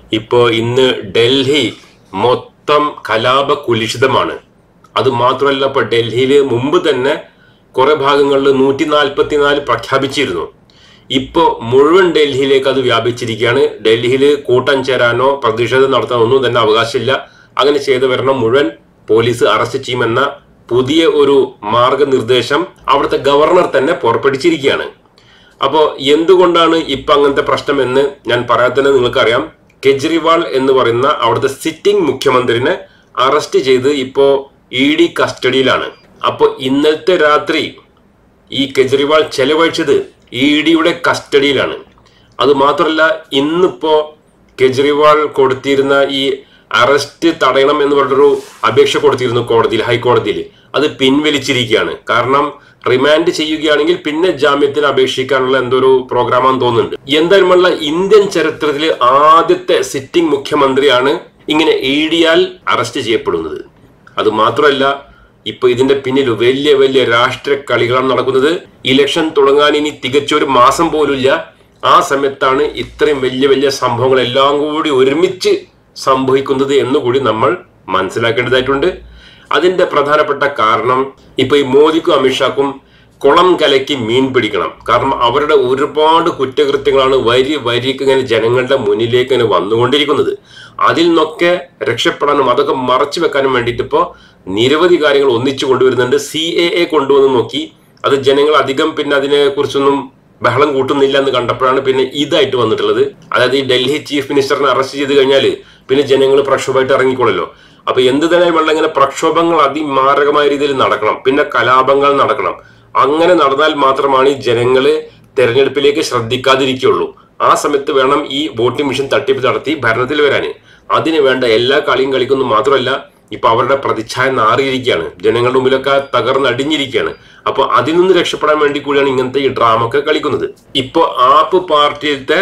ഇപ്പോ ഇന്ന് ഡൽഹി മൊത്തം കലാപ കുലിഷിതമാണ് അത് മാത്രമല്ല ഇപ്പൊ ഡൽഹിയിൽ മുമ്പ് തന്നെ കുറെ ഭാഗങ്ങളിൽ നൂറ്റി നാൽപ്പത്തിനാല് പ്രഖ്യാപിച്ചിരുന്നു ഇപ്പോ മുഴുവൻ ഡൽഹിയിലേക്ക് അത് വ്യാപിച്ചിരിക്കുകയാണ് ഡൽഹിയിൽ കൂട്ടം ചേരാനോ പ്രതിഷേധം നടത്താനോ ഒന്നും തന്നെ അവകാശമില്ല അങ്ങനെ ചെയ്തു വരണം മുഴുവൻ പോലീസ് അറസ്റ്റ് ചെയ്യുമെന്ന പുതിയ ഒരു മാർഗനിർദ്ദേശം അവിടുത്തെ ഗവർണർ തന്നെ പുറപ്പെടുവിച്ചിരിക്കുകയാണ് അപ്പോൾ എന്തുകൊണ്ടാണ് ഇപ്പൊ അങ്ങനത്തെ പ്രശ്നം എന്ന് ഞാൻ പറയാൻ തന്നെ നിങ്ങൾക്കറിയാം കെജ്രിവാൾ എന്ന് പറയുന്ന അവിടുത്തെ സിറ്റിംഗ് മുഖ്യമന്ത്രിനെ അറസ്റ്റ് ചെയ്ത് ഇപ്പോ ഇ ഡി കസ്റ്റഡിയിലാണ് അപ്പോൾ ഇന്നലത്തെ രാത്രി ഈ കെജ്രിവാൾ ചെലവഴിച്ചത് ഇ ഡിയുടെ കസ്റ്റഡിയിലാണ് അത് മാത്രമല്ല ഇന്നിപ്പോ കെജ്രിവാൾ കൊടുത്തിരുന്ന ഈ അറസ്റ്റ് തടയണം എന്ന് പറഞ്ഞൊരു അപേക്ഷ കൊടുത്തിരുന്നു കോടതിയിൽ ഹൈക്കോടതിയിൽ അത് പിൻവലിച്ചിരിക്കുകയാണ് കാരണം റിമാൻഡ് ചെയ്യുകയാണെങ്കിൽ പിന്നെ ജാമ്യത്തിന് അപേക്ഷിക്കാനുള്ള എന്തോ ഒരു പ്രോഗ്രാമാന്ന് തോന്നുന്നുണ്ട് എന്തായാലുമുള്ള ഇന്ത്യൻ ചരിത്രത്തിൽ ആദ്യത്തെ സിറ്റിംഗ് മുഖ്യമന്ത്രിയാണ് ഇങ്ങനെ ഇ ഡിയാൽ അറസ്റ്റ് ചെയ്യപ്പെടുന്നത് അത് മാത്രമല്ല ഇപ്പൊ ഇതിന്റെ പിന്നിൽ വലിയ വലിയ രാഷ്ട്രീയ കളികളാണ് നടക്കുന്നത് ഇലക്ഷൻ തുടങ്ങാൻ ഇനി തികച്ചൊരു മാസം പോലുമില്ല ആ സമയത്താണ് ഇത്രയും വലിയ വലിയ സംഭവങ്ങൾ എല്ലാം കൂടി ഒരുമിച്ച് സംഭവിക്കുന്നത് എന്നുകൂടി നമ്മൾ മനസ്സിലാക്കേണ്ടതായിട്ടുണ്ട് അതിന്റെ പ്രധാനപ്പെട്ട കാരണം ഇപ്പൊ ഈ മോദിക്കും അമിത്ഷാക്കും കുളം കലക്കി മീൻ പിടിക്കണം കാരണം അവരുടെ ഒരുപാട് കുറ്റകൃത്യങ്ങളാണ് വരി വരിക്ക് ഇങ്ങനെ ജനങ്ങളുടെ മുന്നിലേക്ക് ഇങ്ങനെ വന്നുകൊണ്ടിരിക്കുന്നത് അതിൽ നിന്നൊക്കെ രക്ഷപ്പെടാനും അതൊക്കെ മറച്ചു വെക്കാനും വേണ്ടിയിട്ട് ഇപ്പോൾ നിരവധി കാര്യങ്ങൾ ഒന്നിച്ചു കൊണ്ടുവരുന്നുണ്ട് സി എ എ കൊണ്ടുവന്ന് നോക്കി അത് ജനങ്ങൾ അധികം പിന്നെ അതിനെ കുറിച്ചൊന്നും ബഹളം കൂട്ടുന്നില്ല എന്ന് കണ്ടപ്പോഴാണ് പിന്നെ ഇതായിട്ട് വന്നിട്ടുള്ളത് അതായത് ഈ ഡൽഹി ചീഫ് മിനിസ്റ്ററിനെ അറസ്റ്റ് ചെയ്ത് കഴിഞ്ഞാൽ പിന്നെ ജനങ്ങൾ പ്രക്ഷോഭമായിട്ട് ഇറങ്ങിക്കോളല്ലോ അപ്പൊ എന്ത് തന്നെ വെള്ളം ഇങ്ങനെ പ്രക്ഷോഭങ്ങൾ അതിമാരകമായ രീതിയിൽ നടക്കണം പിന്നെ കലാപങ്ങൾ നടക്കണം അങ്ങനെ നടന്നാൽ മാത്രമാണ് ഈ ജനങ്ങള് തെരഞ്ഞെടുപ്പിലേക്ക് ശ്രദ്ധിക്കാതിരിക്കുള്ളൂ ആ സമയത്ത് വേണം ഈ വോട്ടിംഗ് മെഷീൻ തട്ടിപ്പ് നടത്തി ഭരണത്തിൽ വരാന് അതിന് വേണ്ട എല്ലാ കളിയും കളിക്കുന്നു മാത്രമല്ല ഇപ്പൊ അവരുടെ പ്രതിച്ഛായ നാറിയിരിക്കുകയാണ് ജനങ്ങളുടെ മുമ്പിലൊക്കെ തകർന്നടിഞ്ഞിരിക്കുകയാണ് അപ്പൊ അതിൽ നിന്ന് രക്ഷപ്പെടാൻ വേണ്ടി കൂടിയാണ് ഇങ്ങനത്തെ ഈ ഡ്രാമ ഒക്കെ കളിക്കുന്നത് ഇപ്പൊ ആപ്പ് പാർട്ടിയിലത്തെ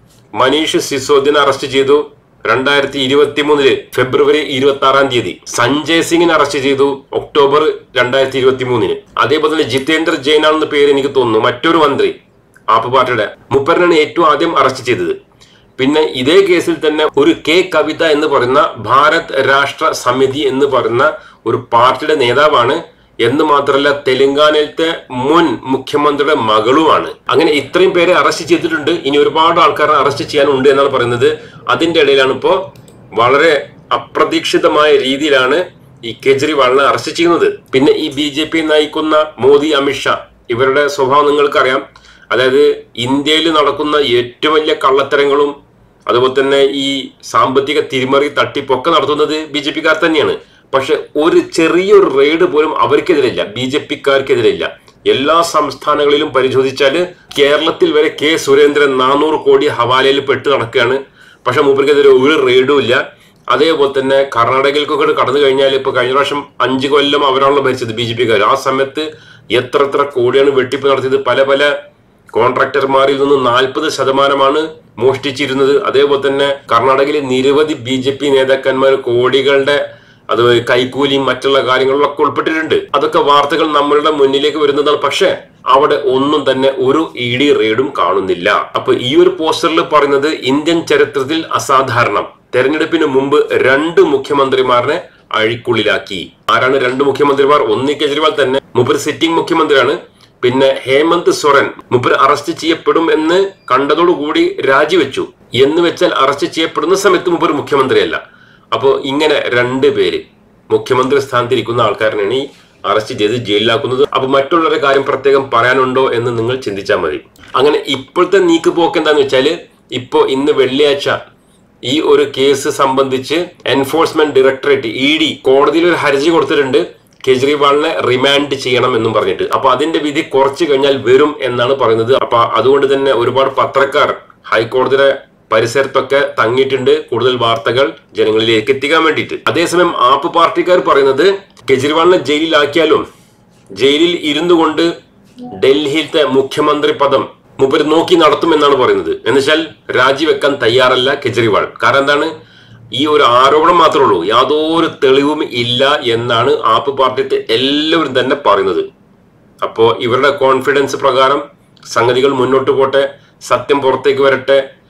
മനീഷ് സിസോദിനെ അറസ്റ്റ് ചെയ്തു രണ്ടായിരത്തി ഇരുപത്തി മൂന്നില് ഫെബ്രുവരി ഇരുപത്തി ആറാം തീയതി സഞ്ജയ് സിംഗിനെ അറസ്റ്റ് ചെയ്തു ഒക്ടോബർ രണ്ടായിരത്തി ഇരുപത്തി മൂന്നിന് അതേപോലെ തന്നെ ജിതേന്ദ്ര ജെയിനാണെന്ന പേര് എനിക്ക് തോന്നുന്നു മറ്റൊരു മന്ത്രി ആപ്പ് പാർട്ടിയുടെ മുപ്പരനാണ് ഏറ്റവും ആദ്യം അറസ്റ്റ് ചെയ്തത് പിന്നെ ഇതേ കേസിൽ തന്നെ ഒരു കെ കവിത എന്ന് പറയുന്ന ഭാരത് രാഷ്ട്ര സമിതി എന്ന് പറയുന്ന ഒരു പാർട്ടിയുടെ നേതാവാണ് എന്ന് മാത്രമല്ല തെലങ്കാനയിലത്തെ മുൻ മുഖ്യമന്ത്രിയുടെ മകളുമാണ് അങ്ങനെ ഇത്രയും പേരെ അറസ്റ്റ് ചെയ്തിട്ടുണ്ട് ഇനി ഒരുപാട് ആൾക്കാരെ അറസ്റ്റ് ചെയ്യാനുണ്ട് എന്നാണ് പറയുന്നത് അതിന്റെ ഇടയിലാണ് ഇപ്പോ വളരെ അപ്രതീക്ഷിതമായ രീതിയിലാണ് ഈ കേജ്രിവാളിനെ അറസ്റ്റ് ചെയ്യുന്നത് പിന്നെ ഈ ബി ജെ പി നയിക്കുന്ന മോദി അമിത്ഷാ ഇവരുടെ സ്വഭാവം നിങ്ങൾക്കറിയാം അതായത് ഇന്ത്യയിൽ നടക്കുന്ന ഏറ്റവും വലിയ കള്ളത്തരങ്ങളും അതുപോലെ തന്നെ ഈ സാമ്പത്തിക തിരിമറി തട്ടിപ്പൊക്കെ നടത്തുന്നത് ബി ജെ പിക്കാർ തന്നെയാണ് പക്ഷെ ഒരു ചെറിയൊരു റെയ്ഡ് പോലും അവർക്കെതിരില്ല ബി ജെ പിക്കാർക്കെതിരില്ല എല്ലാ സംസ്ഥാനങ്ങളിലും പരിശോധിച്ചാൽ കേരളത്തിൽ വരെ കെ സുരേന്ദ്രൻ നാനൂറ് കോടി ഹവാലയിൽ പെട്ട് നടക്കുകയാണ് പക്ഷെ മൂപ്പർക്കെതിരെ ഒരു റെയ്ഡും ഇല്ല അതേപോലെ തന്നെ കർണാടകയിലേക്കൊക്കെ കടന്നു കഴിഞ്ഞാൽ ഇപ്പൊ കഴിഞ്ഞ പ്രാവശ്യം അഞ്ച് കൊല്ലം അവരാണല്ലോ ഭരിച്ചത് ബി ജെ പിക്കാർ ആ സമയത്ത് എത്ര എത്ര കോടിയാണ് വെട്ടിപ്പ് നടത്തിയത് പല പല കോൺട്രാക്ടർമാരിൽ നിന്ന് നാൽപ്പത് ശതമാനമാണ് മോഷ്ടിച്ചിരുന്നത് അതേപോലെ തന്നെ കർണാടകയിലെ നിരവധി ബി ജെ പി നേതാക്കന്മാർ കോടികളുടെ അത് കൈക്കൂലിയും മറ്റുള്ള കാര്യങ്ങളിലൊക്കെ ഉൾപ്പെട്ടിട്ടുണ്ട് അതൊക്കെ വാർത്തകൾ നമ്മളുടെ മുന്നിലേക്ക് വരുന്നതാണ് പക്ഷേ അവിടെ ഒന്നും തന്നെ ഒരു ഇ ഡി റെയ്ഡും കാണുന്നില്ല അപ്പൊ ഈ ഒരു പോസ്റ്ററിൽ പറയുന്നത് ഇന്ത്യൻ ചരിത്രത്തിൽ അസാധാരണം തെരഞ്ഞെടുപ്പിന് മുമ്പ് രണ്ട് മുഖ്യമന്ത്രിമാരെ അഴിക്കുള്ളിലാക്കി ആരാണ് രണ്ട് മുഖ്യമന്ത്രിമാർ ഒന്നി കെജ്രിവാൾ തന്നെ മുപ്പർ സിറ്റിംഗ് മുഖ്യമന്ത്രിയാണ് പിന്നെ ഹേമന്ത് സൊറൻ മുപ്പർ അറസ്റ്റ് ചെയ്യപ്പെടും എന്ന് കണ്ടതോടുകൂടി രാജിവെച്ചു എന്ന് വെച്ചാൽ അറസ്റ്റ് ചെയ്യപ്പെടുന്ന സമയത്ത് മുപ്പർ മുഖ്യമന്ത്രിയല്ല അപ്പോൾ ഇങ്ങനെ രണ്ട് പേര് മുഖ്യമന്ത്രി സ്ഥാനത്തിരിക്കുന്ന ആൾക്കാരനാണ് ഈ അറസ്റ്റ് ചെയ്ത് ജയിലിലാക്കുന്നത് അപ്പൊ മറ്റുള്ളവരുടെ കാര്യം പ്രത്യേകം പറയാനുണ്ടോ എന്ന് നിങ്ങൾ ചിന്തിച്ചാൽ മതി അങ്ങനെ ഇപ്പോഴത്തെ നീക്കുപോക്ക് എന്താന്ന് വെച്ചാല് ഇപ്പോ ഇന്ന് വെള്ളിയാഴ്ച ഈ ഒരു കേസ് സംബന്ധിച്ച് എൻഫോഴ്സ്മെന്റ് ഡയറക്ടറേറ്റ് ഇ ഡി കോടതിയിൽ ഒരു ഹർജി കൊടുത്തിട്ടുണ്ട് കെജ്രിവാളിനെ റിമാൻഡ് ചെയ്യണം എന്നും പറഞ്ഞിട്ട് അപ്പൊ അതിന്റെ വിധി കുറച്ചു കഴിഞ്ഞാൽ വരും എന്നാണ് പറയുന്നത് അപ്പൊ അതുകൊണ്ട് തന്നെ ഒരുപാട് പത്രക്കാർ ഹൈക്കോടതിയുടെ പരിസരത്തൊക്കെ തങ്ങിയിട്ടുണ്ട് കൂടുതൽ വാർത്തകൾ ജനങ്ങളിലേക്ക് എത്തിക്കാൻ വേണ്ടിയിട്ട് അതേസമയം ആപ്പ് പാർട്ടിക്കാർ പറയുന്നത് കെജ്രിവാളിനെ ജയിലിലാക്കിയാലും ജയിലിൽ ഇരുന്നു കൊണ്ട് ഡൽഹിയിലത്തെ മുഖ്യമന്ത്രി പദം മൂപ്പര് നോക്കി നടത്തുമെന്നാണ് പറയുന്നത് എന്നുവെച്ചാൽ രാജിവെക്കാൻ തയ്യാറല്ല കെജ്രിവാൾ കാരണം എന്താണ് ഈ ഒരു ആരോപണം മാത്രമേ ഉള്ളൂ യാതൊരു തെളിവും ഇല്ല എന്നാണ് ആപ്പ് പാർട്ടിത്തെ എല്ലാവരും തന്നെ പറയുന്നത് അപ്പോ ഇവരുടെ കോൺഫിഡൻസ് പ്രകാരം സംഗതികൾ മുന്നോട്ട് പോട്ടെ സത്യം പുറത്തേക്ക് വരട്ടെ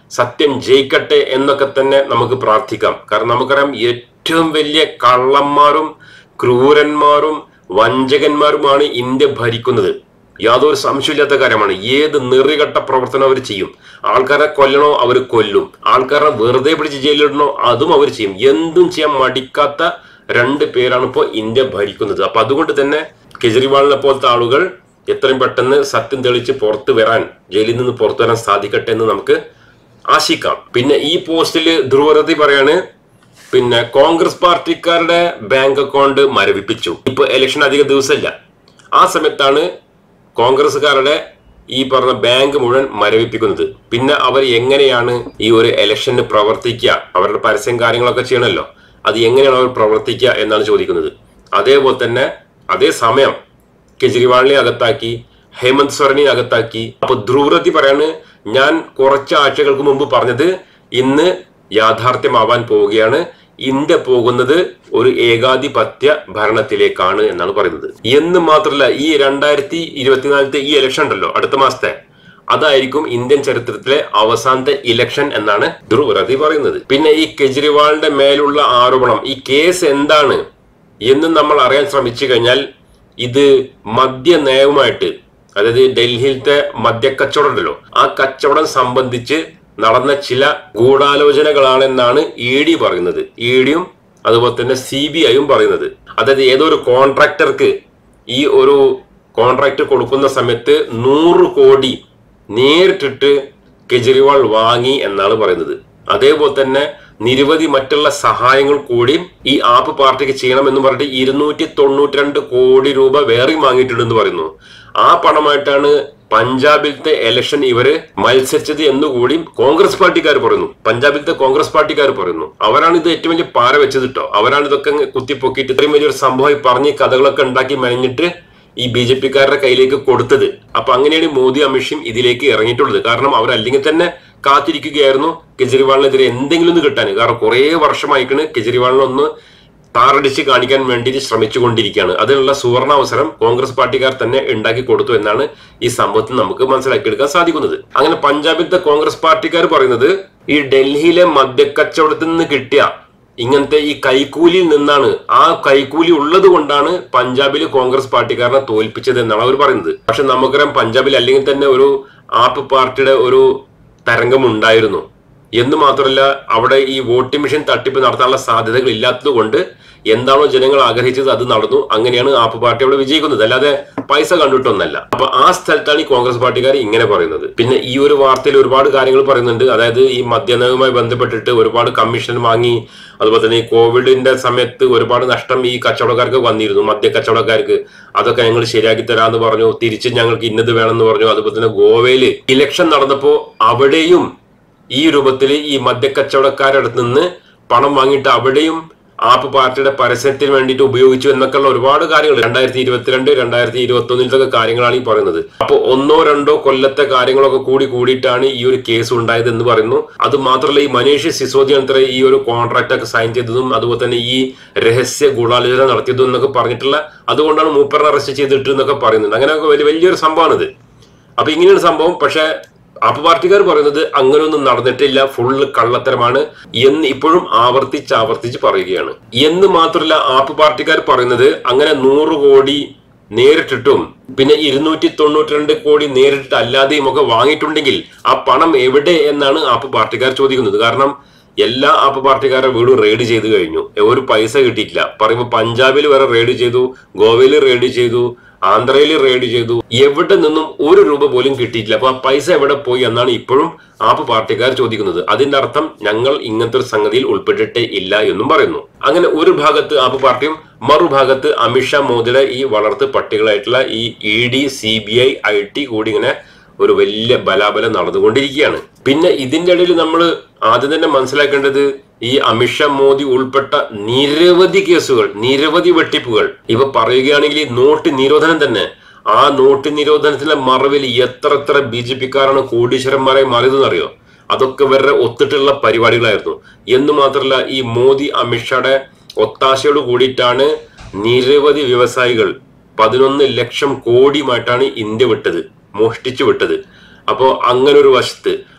സത്യം ജയിക്കട്ടെ എന്നൊക്കെ തന്നെ നമുക്ക് പ്രാർത്ഥിക്കാം കാരണം നമുക്കറിയാം ഏറ്റവും വലിയ കള്ളന്മാരും ക്രൂരന്മാരും വഞ്ചകന്മാരുമാണ് ഇന്ത്യ ഭരിക്കുന്നത് യാതൊരു സംശയമില്ലാത്ത കാര്യമാണ് ഏത് നെറികെട്ട പ്രവർത്തനം അവർ ചെയ്യും ആൾക്കാരെ കൊല്ലണോ അവർ കൊല്ലും ആൾക്കാരെ വെറുതെ പിടിച്ച് ജയിലിടണോ അതും അവർ ചെയ്യും എന്തും ചെയ്യാൻ മടിക്കാത്ത രണ്ട് പേരാണ് ഇപ്പോൾ ഇന്ത്യ ഭരിക്കുന്നത് അപ്പൊ അതുകൊണ്ട് തന്നെ കെജ്രിവാളിനെ പോലത്തെ ആളുകൾ എത്രയും പെട്ടെന്ന് സത്യം തെളിച്ച് പുറത്തു വരാൻ ജയിലിൽ നിന്ന് പുറത്തു വരാൻ സാധിക്കട്ടെ എന്ന് നമുക്ക് ആശിക്കാം പിന്നെ ഈ പോസ്റ്റിൽ ധ്രുവരതി പറയാണ് പിന്നെ കോൺഗ്രസ് പാർട്ടിക്കാരുടെ ബാങ്ക് അക്കൗണ്ട് മരവിപ്പിച്ചു ഇപ്പൊ ഇലക്ഷൻ അധിക ദിവസമില്ല ആ സമയത്താണ് കോൺഗ്രസ്സുകാരുടെ ഈ പറഞ്ഞ ബാങ്ക് മുഴുവൻ മരവിപ്പിക്കുന്നത് പിന്നെ അവർ എങ്ങനെയാണ് ഈ ഒരു ഇലക്ഷന് പ്രവർത്തിക്കുക അവരുടെ പരസ്യം കാര്യങ്ങളൊക്കെ ചെയ്യണമല്ലോ അത് എങ്ങനെയാണ് അവർ പ്രവർത്തിക്കുക എന്നാണ് ചോദിക്കുന്നത് അതേപോലെ തന്നെ അതേ സമയം കെജ്രിവാളിനെ അകത്താക്കി ഹേമന്ത് സോറനെ അകത്താക്കി അപ്പൊ ധ്രുവരത്തി പറയാണ് ഞാൻ കുറച്ച് ആഴ്ചകൾക്ക് മുമ്പ് പറഞ്ഞത് ഇന്ന് യാഥാർത്ഥ്യമാവാൻ പോവുകയാണ് ഇന്ത്യ പോകുന്നത് ഒരു ഏകാധിപത്യ ഭരണത്തിലേക്കാണ് എന്നാണ് പറയുന്നത് എന്ന് മാത്രമല്ല ഈ രണ്ടായിരത്തി ഇരുപത്തിനാലത്തെ ഈ ഇലക്ഷൻ ഉണ്ടല്ലോ അടുത്ത മാസത്തെ അതായിരിക്കും ഇന്ത്യൻ ചരിത്രത്തിലെ അവസാനത്തെ ഇലക്ഷൻ എന്നാണ് ധ്രുവരതി പറയുന്നത് പിന്നെ ഈ കെജ്രിവാളിന്റെ മേലുള്ള ആരോപണം ഈ കേസ് എന്താണ് എന്ന് നമ്മൾ അറിയാൻ ശ്രമിച്ചു കഴിഞ്ഞാൽ ഇത് മദ്യ നയവുമായിട്ട് അതായത് ഡൽഹിയിലത്തെ മദ്യക്കച്ചവടം ഉണ്ടല്ലോ ആ കച്ചവടം സംബന്ധിച്ച് നടന്ന ചില ഗൂഢാലോചനകളാണെന്നാണ് ഇ ഡി പറയുന്നത് ഇ ഡിയും അതുപോലെ തന്നെ സി ബി ഐയും പറയുന്നത് അതായത് ഏതൊരു കോൺട്രാക്ടർക്ക് ഈ ഒരു കോൺട്രാക്ട് കൊടുക്കുന്ന സമയത്ത് നൂറ് കോടി നേരിട്ടിട്ട് കെജ്രിവാൾ വാങ്ങി എന്നാണ് പറയുന്നത് അതേപോലെ തന്നെ നിരവധി മറ്റുള്ള സഹായങ്ങൾ കൂടി ഈ ആപ്പ് പാർട്ടിക്ക് ചെയ്യണമെന്ന് പറഞ്ഞിട്ട് ഇരുന്നൂറ്റി തൊണ്ണൂറ്റി രണ്ട് കോടി രൂപ വേറെയും വാങ്ങിയിട്ടുണ്ടെന്ന് പറയുന്നു ആ പണമായിട്ടാണ് പഞ്ചാബിലത്തെ ഇലക്ഷൻ ഇവര് മത്സരിച്ചത് എന്നുകൂടി കോൺഗ്രസ് പാർട്ടിക്കാർ പറയുന്നു പഞ്ചാബിലത്തെ കോൺഗ്രസ് പാർട്ടിക്കാർ പറയുന്നു അവരാണ് ഇത് ഏറ്റവും വലിയ പാര വെച്ചത് കേട്ടോ അവരാണ് ഇതൊക്കെ അങ്ങ് കുത്തിപ്പൊക്കിയിട്ട് ഇത്രയും വലിയൊരു സംഭവം പറഞ്ഞ് കഥകളൊക്കെ ഉണ്ടാക്കി മെനഞ്ഞിട്ട് ഈ ബി ജെ പിക്കാരുടെ കയ്യിലേക്ക് കൊടുത്തത് അപ്പൊ അങ്ങനെയാണ് മോദി അമിത്ഷയും ഇതിലേക്ക് ഇറങ്ങിയിട്ടുള്ളത് കാരണം അവരല്ലെങ്കിൽ തന്നെ കാത്തിരിക്കുകയായിരുന്നു കെജ്രിവാളിനെതിരെ എന്തെങ്കിലും ഒന്ന് കിട്ടാൻ കാരണം കുറെ വർഷമായിക്കാണ് കെജ്രിവാളിനൊന്ന് താറടിച്ച് കാണിക്കാൻ വേണ്ടി ശ്രമിച്ചുകൊണ്ടിരിക്കുകയാണ് അതിനുള്ള സുവർണ അവസരം കോൺഗ്രസ് പാർട്ടിക്കാർ തന്നെ ഉണ്ടാക്കി കൊടുത്തു എന്നാണ് ഈ സംഭവത്തിൽ നമുക്ക് മനസ്സിലാക്കിയെടുക്കാൻ സാധിക്കുന്നത് അങ്ങനെ പഞ്ചാബിലത്തെ കോൺഗ്രസ് പാർട്ടിക്കാർ പറയുന്നത് ഈ ഡൽഹിയിലെ മദ്യക്കച്ചവടത്തിൽ നിന്ന് കിട്ടിയ ഇങ്ങനത്തെ ഈ കൈക്കൂലിയിൽ നിന്നാണ് ആ കൈക്കൂലി ഉള്ളത് കൊണ്ടാണ് പഞ്ചാബിൽ കോൺഗ്രസ് പാർട്ടിക്കാരനെ തോൽപ്പിച്ചത് എന്നാണ് അവർ പറയുന്നത് പക്ഷെ നമുക്കറിയാം പഞ്ചാബിൽ അല്ലെങ്കിൽ തന്നെ ഒരു ആപ്പ് പാർട്ടിയുടെ ഒരു തരംഗം ഉണ്ടായിരുന്നു എന്ന് മാത്രമല്ല അവിടെ ഈ വോട്ടിംഗ് മെഷീൻ തട്ടിപ്പ് നടത്താനുള്ള സാധ്യതകൾ ഇല്ലാത്തത് കൊണ്ട് എന്താണോ ജനങ്ങൾ ആഗ്രഹിച്ചത് അത് നടന്നു അങ്ങനെയാണ് ആപ്പ് പാർട്ടി അവിടെ വിജയിക്കുന്നത് അല്ലാതെ പൈസ കണ്ടിട്ടൊന്നല്ല അപ്പൊ ആ സ്ഥലത്താണ് ഈ കോൺഗ്രസ് പാർട്ടിക്കാർ ഇങ്ങനെ പറയുന്നത് പിന്നെ ഈ ഒരു വാർത്തയിൽ ഒരുപാട് കാര്യങ്ങൾ പറയുന്നുണ്ട് അതായത് ഈ മദ്യനയവുമായി ബന്ധപ്പെട്ടിട്ട് ഒരുപാട് കമ്മീഷൻ വാങ്ങി അതുപോലെ തന്നെ ഈ കോവിഡിന്റെ സമയത്ത് ഒരുപാട് നഷ്ടം ഈ കച്ചവടക്കാർക്ക് വന്നിരുന്നു മദ്യ കച്ചവടക്കാർക്ക് അതൊക്കെ ഞങ്ങൾ ശരിയാക്കി തരാന്ന് പറഞ്ഞു തിരിച്ച് ഞങ്ങൾക്ക് ഇന്നത് വേണമെന്ന് പറഞ്ഞു അതുപോലെ തന്നെ ഗോവയില് ഇലക്ഷൻ നടന്നപ്പോ അവിടെയും ഈ രൂപത്തിൽ ഈ മദ്യക്കച്ചവടക്കാരുടെ അടുത്ത് നിന്ന് പണം വാങ്ങിയിട്ട് അവിടെയും ആപ്പ് പാർട്ടിയുടെ പരസ്യത്തിന് വേണ്ടിയിട്ട് ഉപയോഗിച്ചു എന്നൊക്കെയുള്ള ഒരുപാട് കാര്യങ്ങൾ രണ്ടായിരത്തി ഇരുപത്തിരണ്ട് രണ്ടായിരത്തി ഇരുപത്തി ഒന്നിലത്തെ കാര്യങ്ങളാണ് ഈ പറയുന്നത് അപ്പോൾ ഒന്നോ രണ്ടോ കൊല്ലത്തെ കാര്യങ്ങളൊക്കെ കൂടി കൂടിയിട്ടാണ് ഈ ഒരു കേസ് ഉണ്ടായത് എന്ന് പറയുന്നു അത് മാത്രമല്ല ഈ മനീഷ് സിസോദിയാണ് ഈ ഒരു കോൺട്രാക്ട് ഒക്കെ സൈൻ ചെയ്തതും അതുപോലെ തന്നെ ഈ രഹസ്യ ഗൂഢാലോചന നടത്തിയതും എന്നൊക്കെ പറഞ്ഞിട്ടുള്ള അതുകൊണ്ടാണ് മൂപ്പറിനെ അറസ്റ്റ് ചെയ്തിട്ട് എന്നൊക്കെ പറയുന്നുണ്ട് അങ്ങനെയൊക്കെ വലിയ വലിയൊരു സംഭവമാണിത് അപ്പൊ ഇങ്ങനെയാണ് സംഭവം പക്ഷെ ആപ്പ് പാർട്ടിക്കാർ പറയുന്നത് അങ്ങനെയൊന്നും നടന്നിട്ടില്ല ഫുള്ള് കള്ളത്തരമാണ് എന്ന് ഇപ്പോഴും ആവർത്തിച്ച് ആവർത്തിച്ച് പറയുകയാണ് എന്ന് മാത്രമല്ല ആപ്പ് പാർട്ടിക്കാർ പറയുന്നത് അങ്ങനെ നൂറ് കോടി നേരിട്ടിട്ടും പിന്നെ ഇരുന്നൂറ്റി തൊണ്ണൂറ്റി രണ്ട് കോടി നേരിട്ട് അല്ലാതെയും ഒക്കെ വാങ്ങിയിട്ടുണ്ടെങ്കിൽ ആ പണം എവിടെ എന്നാണ് ആപ്പ് പാർട്ടിക്കാർ ചോദിക്കുന്നത് കാരണം എല്ലാ ആപ്പ് പാർട്ടിക്കാരുടെ വീടും റെയ്ഡ് ചെയ്ത് കഴിഞ്ഞു ഒരു പൈസ കിട്ടിയിട്ടില്ല പറയുമ്പോൾ പഞ്ചാബിൽ വരെ റെയ്ഡ് ചെയ്തു ഗോവയിൽ റെയ്ഡ് ചെയ്തു ആന്ധ്രയിൽ റെയ്ഡ് ചെയ്തു എവിടെ നിന്നും ഒരു രൂപ പോലും കിട്ടിയിട്ടില്ല അപ്പൊ ആ പൈസ എവിടെ പോയി എന്നാണ് ഇപ്പോഴും ആപ്പ് പാർട്ടിക്കാർ ചോദിക്കുന്നത് അതിന്റെ അർത്ഥം ഞങ്ങൾ ഇങ്ങനത്തെ ഒരു സംഗതിയിൽ ഉൾപ്പെട്ടിട്ടേ ഇല്ല എന്നും പറയുന്നു അങ്ങനെ ഒരു ഭാഗത്ത് ആപ്പ് പാർട്ടിയും മറുഭാഗത്ത് അമിത്ഷാ മോദിയുടെ ഈ വളർത്ത് പട്ടികളായിട്ടുള്ള ഈ E D C B I I T കൂടി ഇങ്ങനെ ഒരു വലിയ ബലാബലം നടന്നുകൊണ്ടിരിക്കുകയാണ് പിന്നെ ഇതിന്റെ ഇടയിൽ നമ്മൾ ആദ്യം തന്നെ മനസ്സിലാക്കേണ്ടത് ഈ അമിത്ഷാ മോദി ഉൾപ്പെട്ട നിരവധി കേസുകൾ നിരവധി വെട്ടിപ്പുകൾ ഇവ പറയുകയാണെങ്കിൽ ഈ നോട്ട് നിരോധനം തന്നെ ആ നോട്ട് നിരോധനത്തിന്റെ മറവിൽ എത്ര എത്ര ബി ജെ പിക്കാരാണ് കോടീശ്വരന്മാരെ മാറിയതെന്നറിയോ അതൊക്കെ ഇവരുടെ ഒത്തിട്ടുള്ള പരിപാടികളായിരുന്നു എന്ന് മാത്രമല്ല ഈ മോദി അമിത്ഷായുടെ ഒത്താശയോട് കൂടിയിട്ടാണ് നിരവധി വ്യവസായികൾ പതിനൊന്ന് ലക്ഷം കോടിയുമായിട്ടാണ് ഇന്ത്യ വിട്ടത് മോഷ്ടിച്ചു വിട്ടത് അപ്പോൾ അങ്ങനെ ഒരു വശത്ത്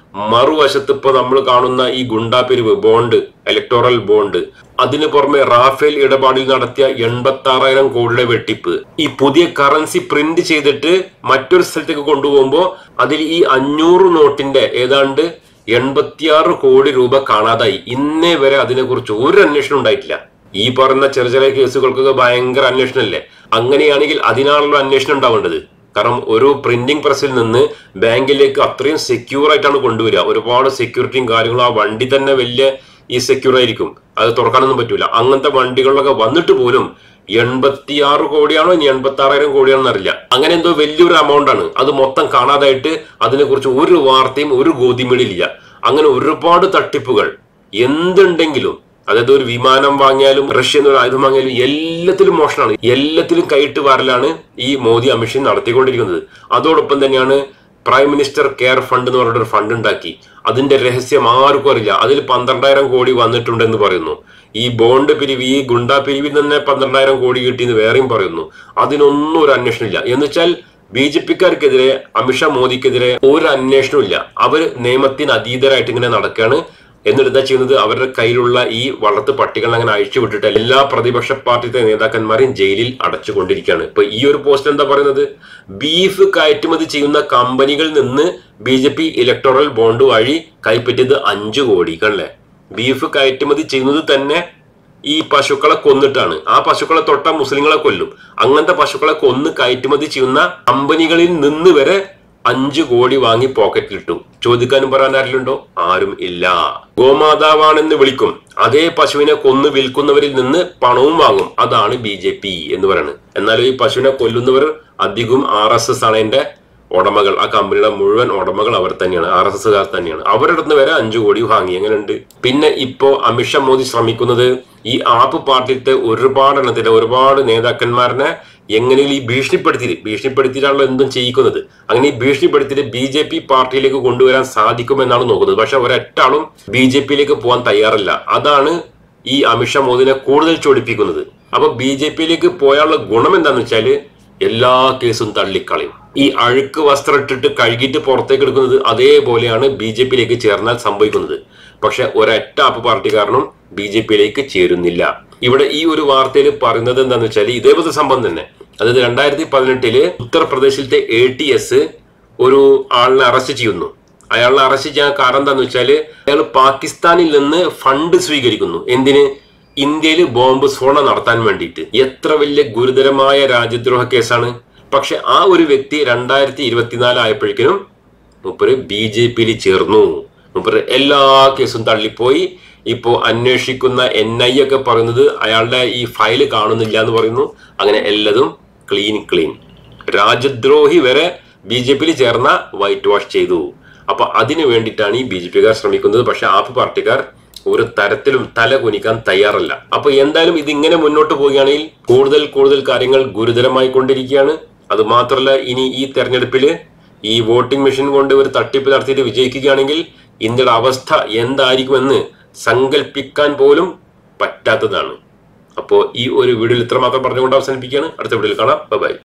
മറുവശത്ത് ഇപ്പൊ നമ്മൾ കാണുന്ന ഈ ഗുണ്ടാപിരിവ് ബോണ്ട് ഇലക്ടോറൽ ബോണ്ട് അതിനു പുറമെ റാഫേൽ ഇടപാടിൽ നടത്തിയ എൺപത്തി ആറായിരം കോടിയുടെ വെട്ടിപ്പ് ഈ പുതിയ കറൻസി പ്രിന്റ് ചെയ്തിട്ട് മറ്റൊരു സ്ഥലത്തേക്ക് കൊണ്ടുപോകുമ്പോൾ അതിൽ ഈ അഞ്ഞൂറ് നോട്ടിന്റെ ഏതാണ്ട് എൺപത്തിയാറ് കോടി രൂപ കാണാതായി ഇന്നേ വരെ അതിനെക്കുറിച്ച് ഒരു അന്വേഷണം ഉണ്ടായിട്ടില്ല ഈ പറയുന്ന ചെറിയ ചെറിയ കേസുകൾക്കൊക്കെ ഭയങ്കര അന്വേഷണമല്ലേ അങ്ങനെയാണെങ്കിൽ അതിനാണല്ലോ അന്വേഷണം ഉണ്ടാവേണ്ടത് കാരണം ഒരു പ്രിന്റിംഗ് പ്രസ്സിൽ നിന്ന് ബാങ്കിലേക്ക് അത്രയും സെക്യൂർ ആയിട്ടാണ് കൊണ്ടുവരിക ഒരുപാട് സെക്യൂരിറ്റിയും കാര്യങ്ങളും ആ വണ്ടി തന്നെ വലിയ ഈ സെക്യൂർ ആയിരിക്കും അത് തുറക്കാനൊന്നും പറ്റൂല അങ്ങനത്തെ വണ്ടികളിലൊക്കെ വന്നിട്ട് പോലും എൺപത്തിയാറ് കോടിയാണോ ഇനി എൺപത്തി ആറായിരം കോടിയാണെന്ന് അറിയില്ല അങ്ങനെ എന്തോ വലിയൊരു എമൗണ്ട് ആണ് അത് മൊത്തം കാണാതായിട്ട് അതിനെക്കുറിച്ച് ഒരു വാർത്തയും ഒരു ഗോതിമേടിയില്ല അങ്ങനെ ഒരുപാട് തട്ടിപ്പുകൾ എന്തുണ്ടെങ്കിലും അതായത് ഒരു വിമാനം വാങ്ങിയാലും റഷ്യ എന്നൊരു ആയുധം വാങ്ങിയാലും എല്ലാത്തിലും മോഷണമാണ് എല്ലാത്തിലും കൈയിട്ട് വാരലാണ് ഈ മോദി അമിത്ഷാ നടത്തിക്കൊണ്ടിരിക്കുന്നത് അതോടൊപ്പം തന്നെയാണ് പ്രൈം മിനിസ്റ്റർ കെയർ ഫണ്ട് എന്ന് പറഞ്ഞിട്ട് ഒരു ഫണ്ട് ഉണ്ടാക്കി അതിന്റെ രഹസ്യം ആർക്കും അറിയില്ല അതിൽ പന്ത്രണ്ടായിരം കോടി വന്നിട്ടുണ്ടെന്ന് പറയുന്നു ഈ ബോണ്ട് പിരിവ് ഈ ഗുണ്ടാ പിരിവിൽ തന്നെ പന്ത്രണ്ടായിരം കോടി കിട്ടിയെന്ന് വേറെയും പറയുന്നു അതിനൊന്നും ഒരു അന്വേഷണമില്ല എന്ന് വെച്ചാൽ ബി ജെ പിക്കാർക്കെതിരെ അമിത്ഷാ മോദിക്കെതിരെ ഒരു അന്വേഷണവും ഇല്ല അവർ നിയമത്തിന് അതീതരായിട്ട് ഇങ്ങനെ നടക്കുകയാണ് എന്നിട്ട് എന്താ ചെയ്യുന്നത് അവരുടെ കയ്യിലുള്ള ഈ വളർത്ത് പട്ടികൾ അങ്ങനെ അഴിച്ചു വിട്ടിട്ട് എല്ലാ പ്രതിപക്ഷ പാർട്ടിയുടെ നേതാക്കന്മാരെയും ജയിലിൽ അടച്ചുകൊണ്ടിരിക്കുകയാണ് ഇപ്പൊ ഈ ഒരു പോസ്റ്റ് എന്താ പറയുന്നത് ബീഫ് കയറ്റുമതി ചെയ്യുന്ന കമ്പനികളിൽ നിന്ന് B J P electoral bond വഴി കൈപ്പറ്റിയത് അഞ്ചു കോടി കണ്ടല്ലേ ബീഫ് കയറ്റുമതി ചെയ്യുന്നത് തന്നെ ഈ പശുക്കളെ കൊന്നിട്ടാണ് ആ പശുക്കളെ തൊട്ട മുസ്ലിങ്ങളെ കൊല്ലും അങ്ങനത്തെ പശുക്കളെ കൊന്ന് കയറ്റുമതി ചെയ്യുന്ന കമ്പനികളിൽ നിന്ന് വരെ അഞ്ചു കോടി വാങ്ങി പോക്കറ്റിലിട്ടു ചോദിക്കാനും പറയാൻ ആരിലുണ്ടോ ആരും ഇല്ല ഗോമാതാവാണെന്ന് വിളിക്കും അതേ പശുവിനെ കൊന്ന് വിൽക്കുന്നവരിൽ നിന്ന് പണവും വാങ്ങും അതാണ് ബി ജെ പി എന്ന് പറയുന്നത് എന്നാലും ഈ പശുവിനെ കൊല്ലുന്നവർ അധികം ആർ എസ് എസ് ആണ് എന്റെ ഉടമകൾ ആ കമ്പനിയുടെ മുഴുവൻ ഉടമകൾ അവർ തന്നെയാണ് ആർ എസ് എസ്സുകാർ തന്നെയാണ് അവരുടെ അടുത്ത് വരെ അഞ്ചു കോടി വാങ്ങി എങ്ങനെയുണ്ട് പിന്നെ ഇപ്പോ അമിത്ഷാ മോദി ശ്രമിക്കുന്നത് ഈ ആപ്പ് പാർട്ടിയിലത്തെ ഒരുപാട് എണ്ണത്തിലെ ഒരുപാട് നേതാക്കന്മാരനെ എങ്ങനെയും ഈ ഭീഷണിപ്പെടുത്തിയിട്ട് ഭീഷണിപ്പെടുത്തിയിട്ടാണല്ലോ എന്തും ചെയ്യിക്കുന്നത് അങ്ങനെ ഈ ഭീഷണിപ്പെടുത്തിയിട്ട് ബി ജെ പി പാർട്ടിയിലേക്ക് കൊണ്ടുവരാൻ സാധിക്കുമെന്നാണ് നോക്കുന്നത് പക്ഷെ ഒരൊറ്റാളും ബി ജെ പിയിലേക്ക് പോകാൻ തയ്യാറല്ല അതാണ് ഈ അമിത്ഷാ മോദിനെ കൂടുതൽ ചൊടിപ്പിക്കുന്നത് അപ്പൊ ബി ജെ പിയിലേക്ക് പോയാലുള്ള ഗുണം എന്താന്ന് വെച്ചാല് എല്ലാ കേസും തള്ളിക്കളയും ഈ അഴുക്ക് വസ്ത്രം ഇട്ടിട്ട് കഴുകിയിട്ട് പുറത്തേക്ക് എടുക്കുന്നത് അതേപോലെയാണ് ബി ജെ പിയിലേക്ക് ചേർന്നാൽ സംഭവിക്കുന്നത് പക്ഷെ ഒരൊറ്റ ആപ്പ് പാർട്ടിക്കാരനും ബി ജെ പിയിലേക്ക് ചേരുന്നില്ല ഇവിടെ ഈ ഒരു വാർത്തയിൽ പറയുന്നത് എന്താന്ന് വെച്ചാൽ ഇതേപോലത്തെ സംഭവം തന്നെ അതായത് രണ്ടായിരത്തി പതിനെട്ടില് ഉത്തർപ്രദേശിലത്തെ എ ടി എസ് ഒരു ആളിനെ അറസ്റ്റ് ചെയ്യുന്നു അയാളെ അറസ്റ്റ് ചെയ്യാൻ കാരണം എന്താന്ന് വെച്ചാൽ അയാൾ പാകിസ്ഥാനിൽ നിന്ന് ഫണ്ട് സ്വീകരിക്കുന്നു എന്തിന് ഇന്ത്യയിൽ ബോംബ് സ്ഫോടനം നടത്താൻ വേണ്ടിയിട്ട് എത്ര വലിയ ഗുരുതരമായ രാജ്യദ്രോഹ കേസാണ് പക്ഷെ ആ ഒരു വ്യക്തി രണ്ടായിരത്തി ഇരുപത്തിനാല് ആയപ്പോഴേക്കിനും മൂപ്പര് ബി ജെ പിയിൽ ചേർന്നു മൂപ്പര് എല്ലാ കേസും തള്ളിപ്പോയി ഇപ്പോ അന്വേഷിക്കുന്ന എൻ ഐ ഒക്കെ പറയുന്നത് അയാളുടെ ഈ ഫയല് കാണുന്നില്ല എന്ന് പറയുന്നു അങ്ങനെ എല്ലാതും ക്ലീൻ ക്ലീൻ രാജ്യദ്രോഹി വരെ ബി ജെ പിയിൽ ചേർന്ന വൈറ്റ് വാഷ് ചെയ്തു അപ്പൊ അതിനു വേണ്ടിയിട്ടാണ് ഈ ബി ജെ പിക്കാർ ശ്രമിക്കുന്നത് പക്ഷെ ആപ്പ് പാർട്ടിക്കാർ ഒരു തരത്തിലും തല കുനിക്കാൻ തയ്യാറല്ല അപ്പൊ എന്തായാലും ഇതിങ്ങനെ മുന്നോട്ട് പോവുകയാണെങ്കിൽ കൂടുതൽ കൂടുതൽ കാര്യങ്ങൾ ഗുരുതരമായി കൊണ്ടിരിക്കുകയാണ് അത് മാത്രമല്ല ഇനി ഈ തെരഞ്ഞെടുപ്പില് ഈ വോട്ടിംഗ് മെഷീൻ കൊണ്ട് ഒരു തട്ടിപ്പ് നടത്തിയിട്ട് വിജയിക്കുകയാണെങ്കിൽ ഇന്ത്യയുടെ അവസ്ഥ എന്തായിരിക്കുമെന്ന് സങ്കല്പിക്കാൻ പോലും പറ്റാത്തതാണ് അപ്പോൾ ഈ ഒരു വീഡിയോയിൽ ഇത്രമാത്രം പറഞ്ഞുകൊണ്ട് അവസാനിപ്പിക്കുകയാണ് അടുത്ത വീഡിയോയിൽ കാണാം ബൈ